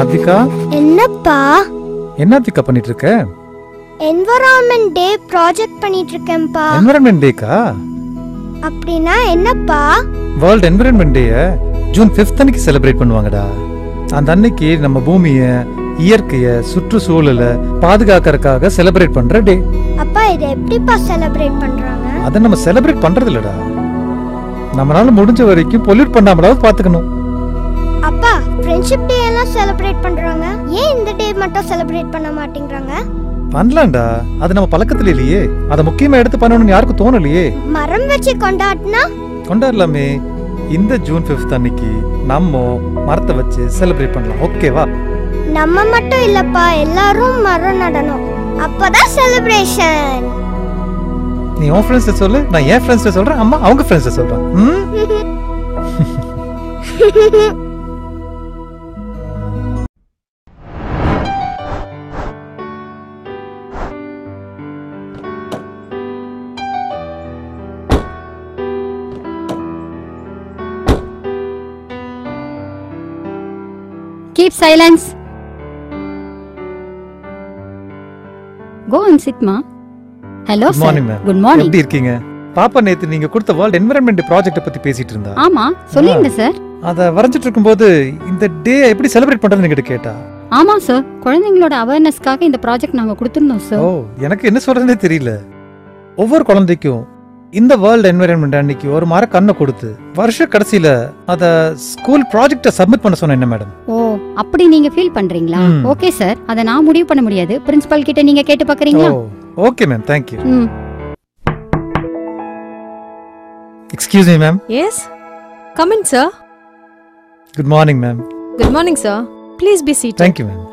அத்விகா என்னப்பா என்ன அத்விகா பண்ணிட்டு இருக்க என்வரான்மெண்ட் டே ப்ராஜெக்ட் பண்ணிட்டு இருக்கேன்ப்பா என்விரான்மெண்ட் டேக்கா அப்படின்னா என்னப்பா வேர்ல்ட் என்விரான்மெண்ட் டேய ஜூன் 5th அன்னைக்கு செலிப்ரேட் பண்ணுவாங்கடா அந்த அன்னைக்கு நம்ம பூமியை இயற்கைய சுற்றுச்சூழலை பாதுகாக்கறதுக்காக செலிப்ரேட் பண்ற டே அப்பா இதை எப்படிப்பா செலிப்ரேட் பண்றாங்க அதை நம்ம செலிப்ரேட் பண்றது இல்லடா நம்மளால முடிஞ்ச வரைக்கும் பொல்யூட் பண்ணாமலாவது பாத்துக்கணும் அப்பா ஃப்ரெண்ட்ஷிப் டே எல்லாம் செலிப்ரேட் பண்றாங்க ஏன் இந்த டே மட்டும் செலிப்ரேட் பண்ண மாட்டேங்கிறாங்க பண்ணலாம்டா அது நம்ம பழக்கத்துல இல்லையே அதை முக்கியமா எடுத்து பண்ணணும்னு யாருக்கும் தோணலையே மரம் வச்சு கொண்டாடினா கொண்டாடலாமே இந்த ஜூன் 5th அன்னைக்கு நம்ம மரத்தை வச்சு செலிப்ரேட் பண்ணலாம் ஓகேவா நம்ம மட்டும் இல்லப்பா எல்லாரும் மரம் நடணும் அப்பதான் செலிப்ரேஷன் நீ உன் ஃப்ரெண்ட்ஸ் சொல்லு நான் என் ஃப்ரெண்ட்ஸ் சொல்றேன் அம்மா அவங்க ஃப்ரெண்ட்ஸ் சொல்றேன் ம்? Keep silence. Go and sit, ma. Hello, Good sir. morning, ma'am. Good morning. எப்படி இருக்கீங்க பாப்பா நேத்து நீங்க கொடுத்த வேர்ல்ட் என்விரான்மெண்ட் ப்ராஜெக்ட் பத்தி பேசிட்டு இருந்தா ஆமா சொல்லுங்க சார் அத வரைஞ்சிட்டு இருக்கும்போது இந்த டே எப்படி செலிப்ரேட் பண்றதுன்னு என்கிட்ட கேட்டா ஆமா சார் குழந்தைங்களோட அவேர்னஸ்க்காக இந்த ப்ராஜெக்ட் நாங்க கொடுத்துருந்தோம் ஓ சார் எனக்கு என்ன சொல்றதுனே தெரியல ஒவ்வொரு குழந்தைக்கும் இந்த வேர்ல்ட் என்விரான்மெண்ட் அன்னைக்கு ஒரு மர கண்ணை கொடுத்து வருஷ கடைசியில அத ஸ்கூல் ப்ராஜெக்ட சப்மிட் பண்ண சொன்னேன் என்ன மேடம் ஓ அப்படி நீங்க ஃபீல் பண்றீங்களா ம். ஓகே சார் அத நான் முடிவு பண்ண முடியாது பிரின்சிபல் கிட்ட நீங்க கேட்டு பாக்குறீங்களா ஓ ஓகே மேம் தேங்க்யூ ம் excuse me ma'am Yes? Come in, sir. Good morning ma'am Good morning, sir. Please be seated. Thank you ma'am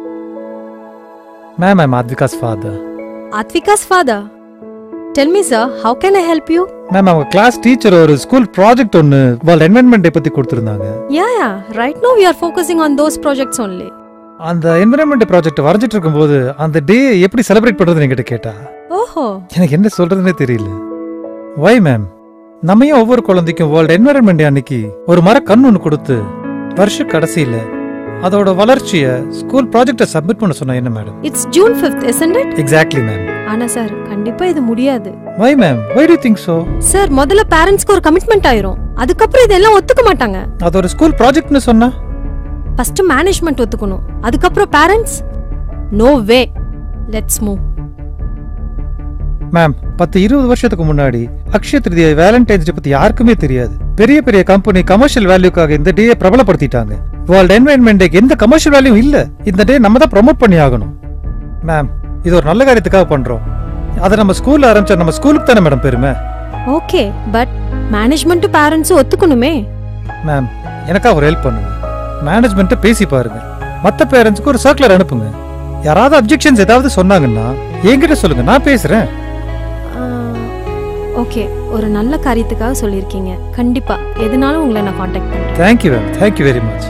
ma'am I'm Atvika's father Atvika's father. Tell me, sir, how can I help you? Ma'am அவங்க class teacher ஒரு school project ஒன்னு world environment day பத்தி கொடுத்திருந்தாங்க Yeah, yeah. Right now, we are focusing on those projects only. அந்த environment project வரைஞ்சிட்டு இருக்கும்போது அந்த டே எப்படி செலிப்ரேட் பண்றதுன்னு என்கிட்ட கேட்டா Oh, எனக்கு என்ன சொல்றதுனே தெரியல வை மேம் நம்ம ஏன் ஒவ்வொரு குழந்தைக்கும் வேர்ல்ட் என்விரான்மெண்ட் டே அன்னைக்கு ஒரு மர கண் ஒன்று கொடுத்து வருஷ கடைசியில அதோட வளர்ச்சிய ஸ்கூல் ப்ராஜெக்ட சப்மிட் பண்ண சொன்னா என்ன madam it's June 5th, isn't it? Exactly ma'am ஆனா சார் கண்டிப்பா இது முடியாது why ma'am why to think so sir முதல்ல பேரண்ட்ஸ்க்கு ஒரு கமிட்மெண்ட் ஆயிரும் அதுக்கப்புறம் இதெல்லாம் ஒத்துக்க மாட்டாங்க அது ஒரு ஸ்கூல் ப்ராஜெக்ட்னு சொன்னா ஃபர்ஸ்ட் மேனேஜ்மெண்ட் ஒத்துக்கணும் அதுக்கப்புறம் parents no way let's move ma'am பத்து இருபது வருஷத்துக்கு முன்னாடி அக்ஷய திருதியை வேலண்டைன்ஸ் டே பத்தி யாருக்குமே தெரியாது பெரிய பெரிய கம்பெனி கமர்ஷியல் வேல்யூக்காக இந்த டேயை பிரபலப்படுத்திட்டாங்க வேர்ல்ட் என்வைரன்மெண்ட் டேக்கு எந்த கமர்ஷியல் வேல்யூ இல்ல இந்த டே நம்ம தான் ப்ரோமோட் பண்ணி ஆகணும் மேம் இது ஒரு நல்ல காரியத்துக்காக பண்றோம் அதை நம்ம ஸ்கூல்ல ஆரம்பிச்சா நம்ம ஸ்கூலுக்கு தானே மேடம் பெருமை ஓகே பட் மேனேஜ்மெண்ட் பேரண்ட்ஸும் ஒத்துக்கணுமே மேம் எனக்கா ஒரு ஹெல்ப் பண்ணுங்க மேனேஜ்மெண்ட்டை பேசி பாருங்க மற்ற பேரண்ட்ஸ்க்கு ஒரு சர்க்குலர் அனுப்புங்க யாராவது அப்ஜெக்ஷன்ஸ் ஏதாவது சொன்னாங்கன்னா என்கிட்ட சொல்லுங்க நான் பேசுறேன் ஓகே ஒரு நல்ல காரியத்துக்காக சொல்லியிருக்கீங்க கண்டிப்பா எதுனாலும் உங்களை நான் காண்டாக்ட் பண்றேன் thank you ma'am thank you very much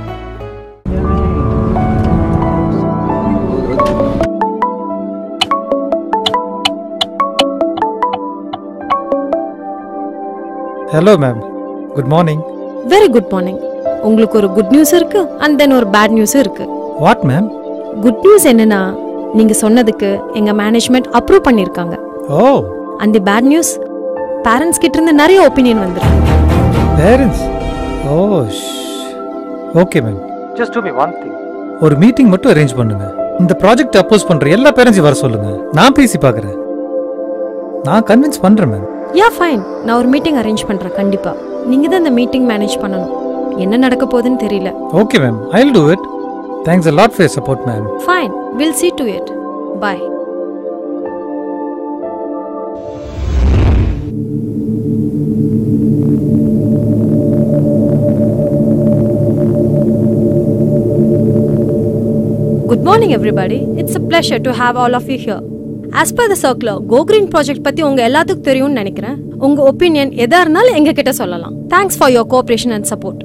hello ma'am good morning very good morning உங்களுக்கு ஒரு குட் நியூஸ் இருக்கு அண்ட் தென் ஒரு பேட் நியூஸும் இருக்கு வாட் மேம் குட் நியூஸ் என்னன்னா நீங்க சொன்னதுக்கு எங்க மேனேஜ்மெண்ட் அப்ரூவ் பண்ணிருக்காங்க ஓ அந்த பேட் நியூஸ் பேரண்ட்ஸ் கிட்ட இருந்து நிறைய ஒப்பீனியன் வந்துருக்கு parents oh okay ma'am just to me one thing ஒரு மீட்டிங் மட்டும் அரேஞ்ச் பண்ணுங்க இந்த ப்ராஜெக்ட் அப்போஸ் பண்ற எல்லா பேரண்ட்ஸையும் வர சொல்லுங்க நான் பேசி பார்க்கறேன் நான் கன்வின்ஸ் பண்றேன் மேம் யா ஃபைன் நான் ஒரு மீட்டிங் அரேஞ்ச் பண்றேன் கண்டிப்பா நீங்க தான் இந்த மீட்டிங் மேனேஜ் பண்ணணும் என்ன நடக்க போகுதுன்னு தெரியல okay ma'am I will do it thanks a lot for support ma'am fine will see to it bye good morning everybody it's a pleasure to have all of you here as per the circular go green project பத்தி உங்க எல்லாத்துக்கும் தெரியும்னு நினைக்கிறேன் உங்க opinion எதா இருந்தாலும் எங்க கிட்ட சொல்லலாம் thanks for your cooperation and support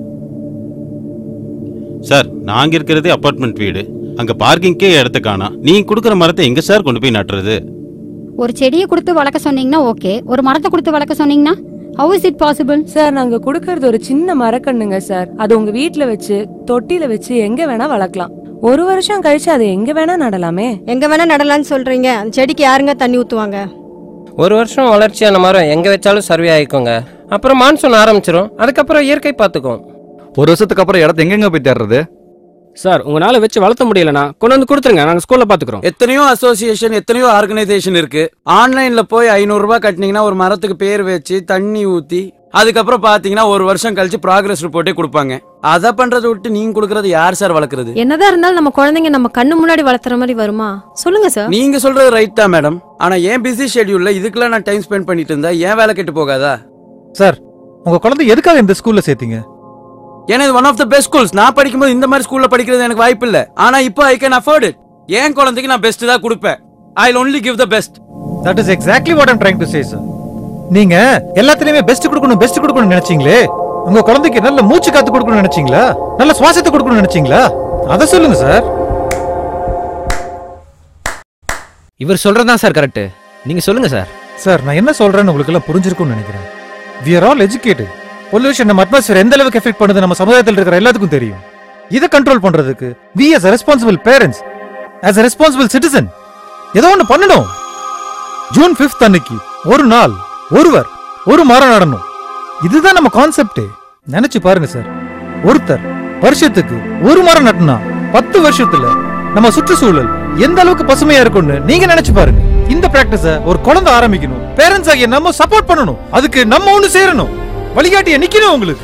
sir நாங்க இருக்கிறதே அப்பார்ட்மெண்ட் வீடு அங்க பார்க்கிங்கே இடத்த காணோம் நீங்க கொடுக்குற மரத்தை எங்க சார் கொண்டு போய் நட்டுறது ஒரு செடியை கொடுத்து வளர்க்க சொன்னீங்கன்னா ஓகே ஒரு மரத்தை கொடுத்து வளர்க்க சொன்னீங்கன்னா how is it possible sir நாங்க கொடுக்கறது ஒரு சின்ன மரக்கண்ணுங்க சார் அது உங்க வீட்ல வச்சு தொட்டில வச்சு எங்க வேணா வளர்க்கலாம் ஒரு வருஷம் கழிச்சு அதை எங்க வேணா நடலாமே எங்க வேணா நடலாம்னு சொல்றீங்க அந்த செடிக்கு யாருங்க தண்ணி ஊத்துவாங்க ஒரு வருஷம் வளர்ச்சியான மரம் எங்க வச்சாலும் சர்வே ஆயிக்கோங்க அப்புறம் மான்சூன் ஆரம்பிச்சிரும் அதுக்கப்புறம் இயற்கை பார்த்துக்கும் ஒரு வருஷத்துக்கு அப்புறம் இடத்த எங்கெங்க போய் தேடுறது சார் உங்களால வச்சு வளர்த்த முடியலனா கொண்டு வந்து கொடுத்துருங்க நாங்க ஸ்கூல்ல பாத்துக்கிறோம் எத்தனையோ அசோசியேஷன் எத்தனையோ ஆர்கனைசேஷன் இருக்கு ஆன்லைன்ல போய் ஐநூறு ரூபாய் கட்டினீங்கன்னா ஒரு மரத்துக்கு பேர் வச்சு தண்ணி ஊத்தி அதுக்கப்புறம் பாத்தீங்கன்னா ஒரு வருஷம் கழிச்சு ப்ராக்ரஸ் ரிப்போர்ட்டே கொடுப்பாங்க அதை பண்றதை விட்டு நீங்க கொடுக்கறது யார் சார் வளர்க்கறது என்னதான் இருந்தாலும் நம்ம குழந்தைங்க நம்ம கண்ணு முன்னாடி வளர்த்துற மாதிரி வருமா சொல்லுங்க சார் நீங்க சொல்றது ரைட் தான் மேடம் ஆனா ஏன் பிஸி ஷெட்யூல்ல இதுக்கெல்லாம் நான் டைம் ஸ்பெண்ட் பண்ணிட்டு இருந்தா ஏன் வேலை கெட்டு போகாதா சார் உங்க குழந்தை எதுக்காக இந்த ஸ்கூல்ல சேர்த்தீங்க ஏன்னா இது one of the best schools நான் படிக்கும்போது இந்த மாதிரி ஸ்கூல்ல படிக்கிறது எனக்கு வாய்ப்பு இல்ல ஆனா இப்போ ஐ கேன் அஃபோர்ட் இட் என் குழந்தைக்கு நான் பெஸ்ட் தான் கொடுப்பேன் I only give the best that is exactly what I'm trying to say sir நீங்க எல்லாத்துலயுமே பெஸ்ட் கொடுக்கணும் பெஸ்ட் கொடுக்கணும்னு நினைச்சீங்களே உங்க குழந்தைக்கு நல்ல மூச்சு காத்து கொடுக்கணும்னு நினைச்சீங்களா நல்ல சுவாசத்தை கொடுக்கணும்னு நினைச்சீங்களா அதை சொல்லுங்க சார் இவர் சொல்றதுதான் சார் கரெக்ட் நீங்க சொல்லுங்க சார் சார் நான் என்ன சொல்றேன்னு உங்களுக்கு எல்லாம் புரிஞ்சிருக்கும்னு நினைக்கிறேன் we are all educated pollution நம்ம அட்மாஸ்பியர் எந்த அளவுக்கு எஃபெக்ட் பண்ணுது நம்ம சமுதாயத்தில் இருக்கிற எல்லாத்துக்கும் தெரியும் இதை கண்ட்ரோல் பண்றதுக்கு we as a responsible parents as a responsible citizen ஏதோ ஒன்று பண்ணணும் ஜூன் 5th அன்னைக்கு ஒரு நாள் ஒருவர் ஒரு மரம் நடணும் இதுதான் நம்ம கான்செப்டே நினைச்சு பாருங்க சார் ஒருத்தர் வருஷத்துக்கு ஒரு மரம் நட்டுனா பத்து வருஷத்துல நம்ம சுற்றுச்சூழல் எந்த அளவுக்கு பசுமையா இருக்கும்னு நீங்க நினைச்சு பாருங்க இந்த பிராக்டிஸ ஒரு குழந்தை ஆரம்பிக்கணும் பேரண்ட்ஸ் ஆகிய நம்ம சப்போர்ட் பண்ணணும் அதுக்கு நம்ம ஒண்ணு சேரணும் வழிகாட்டிய நிக்கணும் உங்களுக்கு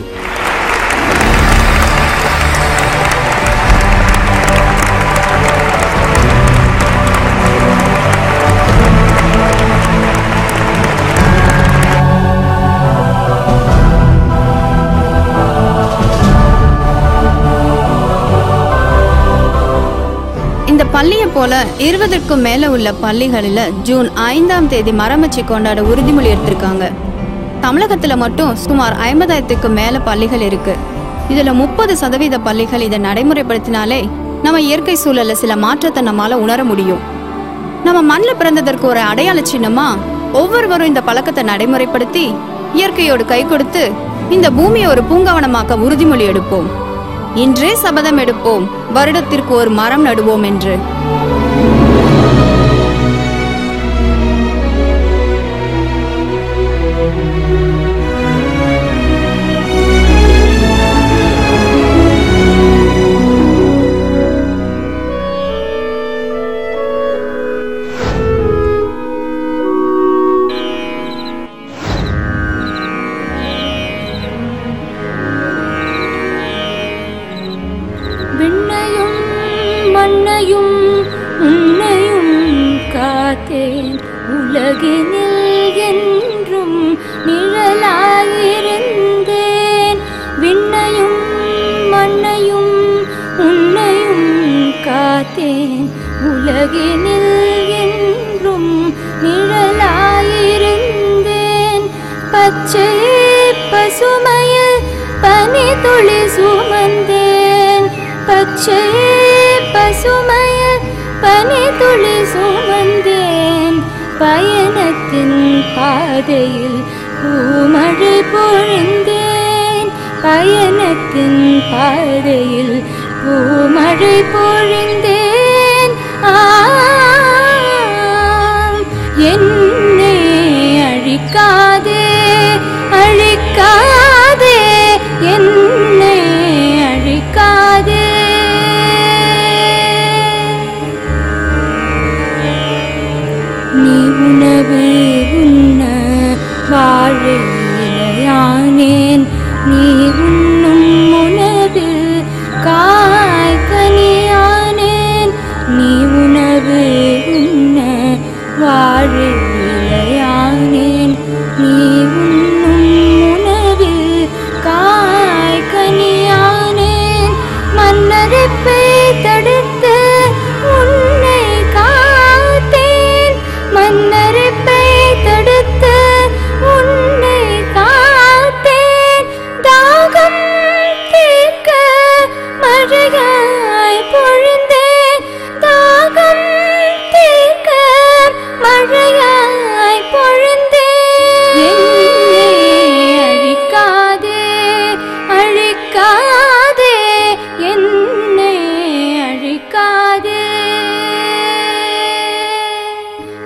இந்த பள்ளியை போல இருபதுக்கும் மேல உள்ள பள்ளிகளில் ஜூன் ஐந்தாம் தேதி மரமச்சி கொண்டாட உறுதிமொழி எடுத்திருக்காங்க தமிழகத்துல மட்டும் சுமார் ஐம்பதாயிரத்துக்கும் மேல பள்ளிகள் இருக்கு இதுல முப்பது சதவீத பள்ளிகள் இதை நடைமுறைப்படுத்தினாலே நம்ம இயற்கை சூழல்ல சில மாற்றத்தை நம்மால உணர முடியும் நம்ம மண்ணில் பிறந்ததற்கு ஒரு அடையாள சின்னமா ஒவ்வொருவரும் இந்த பழக்கத்தை நடைமுறைப்படுத்தி இயற்கையோடு கை கொடுத்து இந்த பூமியை ஒரு பூங்காவனமாக்க உறுதிமொழி எடுப்போம் இன்றே சபதம் எடுப்போம் வருடத்திற்கு ஒரு மரம் நடுவோம் என்று விண்ணையும் மண்ணையும் உன்னையும் காத்தேன் உலகினில் என்றும் நிழலாயிருந்தேன் விண்ணையும் மண்ணையும் உன்னையும் காத்தேன் உலகினில் என்றும் நிழலாயிருந்தேன் பச்சை பசுமையில் பனி துளி சுமந்தேன் பச்சை பசுமையில் பனி துளி சுமந்தேன் பயணத்தின் பாதையில் பூமழை பொழிந்தேன் பயணத்தின் பாதையில் பூமழை பொழிந்தேன் ஆம் என்னை அழிக்காதே அழிக்காதே என்னை அழிக்காதே நீ உணவு உண்ண வாழ இலையானேன் நீ உண்ணும் உணவில் காய் கனியானேன் நீ உணவு உண்ண வாழ இலையானேன் நீ உண்ணும் உணவில் காய் கனியானேன் மன்னரிப்பை தடுத்து உன்னை காத்தேன் மன்னரிப்பை தடுத்து உன்னை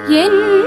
என்